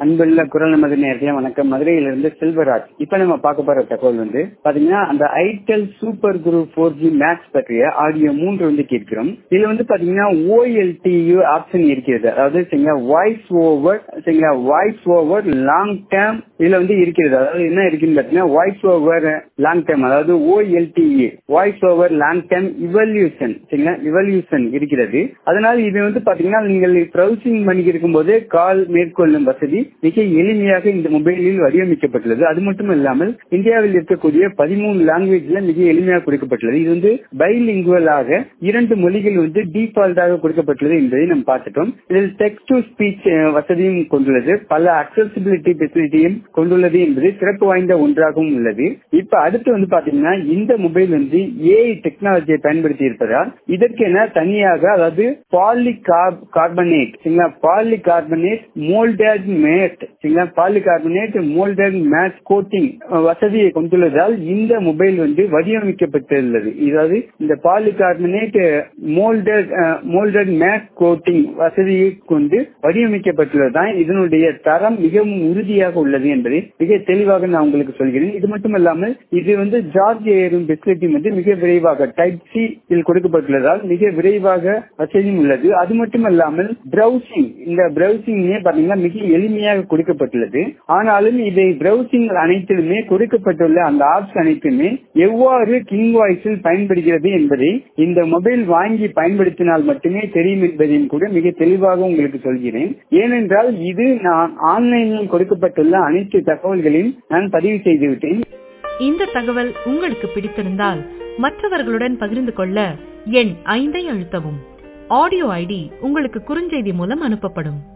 அன்புள்ள குரல் நமது நேரடியா வணக்கம் மதுரையிலிருந்து செல்வராஜ் இப்ப நம்ம பார்க்க போற தகவல் வந்து பாத்தீங்கன்னா அந்த itel super guru four G max பற்றிய ஆடியோ மூன்று வந்து கேட்கிறோம் இதுல வந்து பாத்தீங்கன்னா ஓஎல்டியு ஆப்ஷன் இருக்கிறது அதாவது சரிங்களா வாய்ஸ் ஓவர் சரிங்களா வாய்ஸ் ஓவர் லாங் டேர்ம் இதுல வந்து இருக்கிறது அதாவது என்ன இருக்குன்னு பாத்தீங்கன்னா வாய்ஸ் ஓவர் லாங் டேர்ம் அதாவது OLTE voice over long term evolution சரிங்களா இவல்யூஷன் இருக்கிறது அதனால இது வந்து பாத்தீங்கன்னா நீங்கள் ப்ரௌசிங் பண்ணி இருக்கும்போது கால் மேற்கொள்ளும் வசதி மிக எளிமையாக இந்த மொபைலில் வடிவமைக்கப்பட்டுள்ளது அது மட்டும் இல்லாமல் இந்தியாவில் இருக்கக்கூடிய பதிமூணு லாங்குவேஜ்ல மிக எளிமையாக கொடுக்கப்பட்டுள்ளது இது வந்து பைலிங்குவலாக இரண்டு மொழிகள் வந்து டிஃபால்ட்டாக கொடுக்கப்பட்டுள்ளது என்பதை நாம் பார்த்துட்டோம் இதில் டெக்ஸ்ட் டு ஸ்பீச் வசதியும் கொண்டுள்ளது பல அக்சசிபிலிட்டி ஃபெசிலிட்டியும் கொண்டுள்ளது என்பது சிறப்பு வாய்ந்த ஒன்றாகவும் உள்ளது இப்ப அடுத்து வந்து பாத்தீங்கன்னா இந்த மொபைல் வந்து ஏஐ டெக்னாலஜியை பயன்படுத்தி இருப்பதால் இதற்கென தனியாக அதாவது பாலி கார்பனேட் சரிங்களா பாலி கார்பனேட் மோல்டட் மேட் சரிங்களா polycarbonate moulded matte coating வசதியை கொண்டுள்ளதால் இந்த மொபைல் வந்து வடிவமைக்கப்பட்டுள்ளது அதாவது இந்த polycarbonate moulded moulded matte coating வசதியை கொண்டு வடிவமைக்கப்பட்டுள்ளதுதான் இதனுடைய தரம் மிகவும் உறுதியாக உள்ளது என்பதை மிக தெளிவாக நான் உங்களுக்கு சொல்கிறேன் இது மட்டும் இல்லாமல் இது வந்து ஜார்ஜ் ஏறும் ஃபெசிலிட்டி வந்து மிக விரைவாக டைப் சி இல் கொடுக்கப்பட்டுள்ளதால் மிக விரைவாக வசதியும் உள்ளது அது மட்டும் இல்லாமல் பிரவுசிங் இந்த பிரவுசிங்கே பாத்தீங்கன்னா மிக எளிமையாக கொடுக்கப்பட்டுள்ளது ஆனாலும் இதை பிரவுசிங் அனைத்திலுமே கொடுக்கப்பட்டுள்ள அந்த ஆப்ஸ் அனைத்துமே எவ்வாறு கிங் வாய்ஸில் பயன்படுகிறது என்பதை இந்த மொபைல் வாங்கி பயன்படுத்தினால் மட்டுமே தெரியும் என்பதையும் கூட மிக தெளிவாக உங்களுக்கு சொல்கிறேன் ஏனென்றால் இது நான் ஆன்லைனில் கொடுக்கப்பட்டுள்ள அனைத்து தகவல்களையும் நான் பதிவு செய்துவிட்டேன் இந்த தகவல் உங்களுக்கு பிடித்திருந்தால் மற்றவர்களுடன் பகிர்ந்து கொள்ள எண் ஐந்தை அழுத்தவும் ஆடியோ ஐடி உங்களுக்கு குறுஞ்செய்தி மூலம் அனுப்பப்படும்